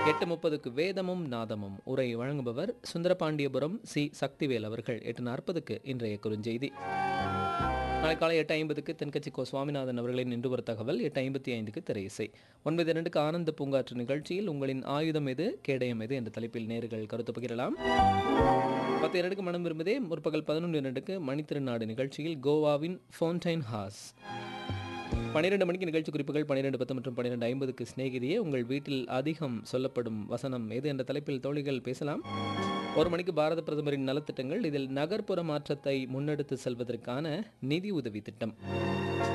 எட்டு முப்பதுக்கு வேதமும் நாதமும் உரை வழங்குபவர் சுந்தரபாண்டியபுரம் சி சக்திவேல் அவர்கள் எட்டு நாற்பதுக்கு இன்றைய குறுஞ்செய்தி நாளை காலை எட்டு ஐம்பதுக்கு தென்கட்சி கோ சுவாமிநாதன் அவர்களின் இன்று ஒரு தகவல் எட்டு ஐம்பத்தி ஐந்துக்கு திரையிசை ஒன்பது இரண்டுக்கு ஆனந்த பூங்காற்று நிகழ்ச்சியில் உங்களின் ஆயுதம் எது கேடயம் எது என்ற தலைப்பில் நேர்கள் கருத்து பகிரலாம் பத்து இரண்டுக்கு மனம் விரும்புதே முற்பகல் பதினொன்று இரண்டுக்கு மணித்திருநாடு நிகழ்ச்சியில் கோவாவின் ஃபோன்டைன் ஹாஸ் பன்னிரெண்டு மணிக்கு நிகழ்ச்சி குறிப்புகள் பன்னிரெண்டு பத்து மற்றும் பன்னிரெண்டு ஐம்பதுக்கு சிநேகிதியே உங்கள் வீட்டில் அதிகம் சொல்லப்படும் வசனம் எது என்ற தலைப்பில் தோழிகள் பேசலாம் ஒரு மணிக்கு பாரத பிரதமரின் நலத்திட்டங்கள் இதில் நகர்ப்புற மாற்றத்தை முன்னெடுத்து செல்வதற்கான நிதி உதவி திட்டம்